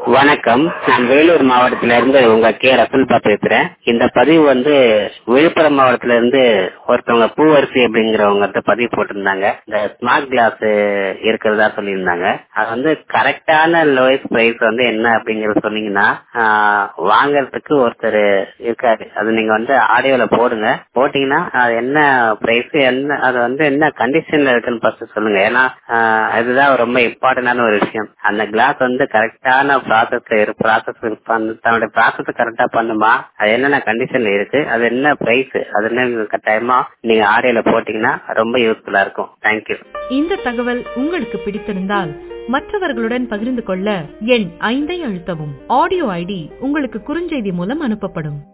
வணக்கம் நான் வேலூர் மாவட்டத்தில இருந்து உங்க கே ரசல்பா பேசுறேன் இந்த பதிவு வந்து விழுப்புரம் மாவட்டத்தில இருந்து ஒருத்தவங்க பூவரசி அப்படிங்கிறவங்க பதிவு போட்டிருந்தாங்க இந்த ஸ்மார்ட் கிளாஸ் இருக்கிறதா சொல்லியிருந்தாங்க அது வந்து கரெக்டான லோயஸ்ட் பிரைஸ் வந்து என்ன அப்படிங்கறத சொன்னீங்கன்னா ஆஹ், வாங்கறதுக்கு ஒருத்தர் இருக்காரு அது நீங்க வந்து ஆடியோல போடுங்க போட்டீங்கன்னா அது என்ன பிரைஸ் என்ன அது வந்து என்ன கண்டிஷன்ல இருக்குன்னு ஃபர்ஸ்ட் சொல்லுங்க ஏன்னா ஆஹ், இதுதான் ரொம்ப இம்பார்ட்டன்டான ஒரு விஷயம் அந்த கிளாஸ் வந்து கரெக்டான ப்ராசஸ் ப்ராசஸ் தன்னுடைய ப்ராசஸ் கரெக்டா பண்ணுமா அது என்னென்ன கண்டிஷன்ல இருக்கு அது என்ன பிரைஸ் அது என்ன கட்டாயமா நீங்க ஆடியோல போட்டீங்கன்னா ரொம்ப யூஸ்ஃபுல்லா இருக்கும் தேங்க்யூ இந்த தகவல் உங்களுக்கு பிடித்திருந்தால் மற்றவர்களுடன் பகிர்ந்து கொள்ள எண் ஐந்தை அழுத்தவும் ஆடியோ ஐடி உங்களுக்கு குறுஞ்செய்தி மூலம் அனுப்பப்படும்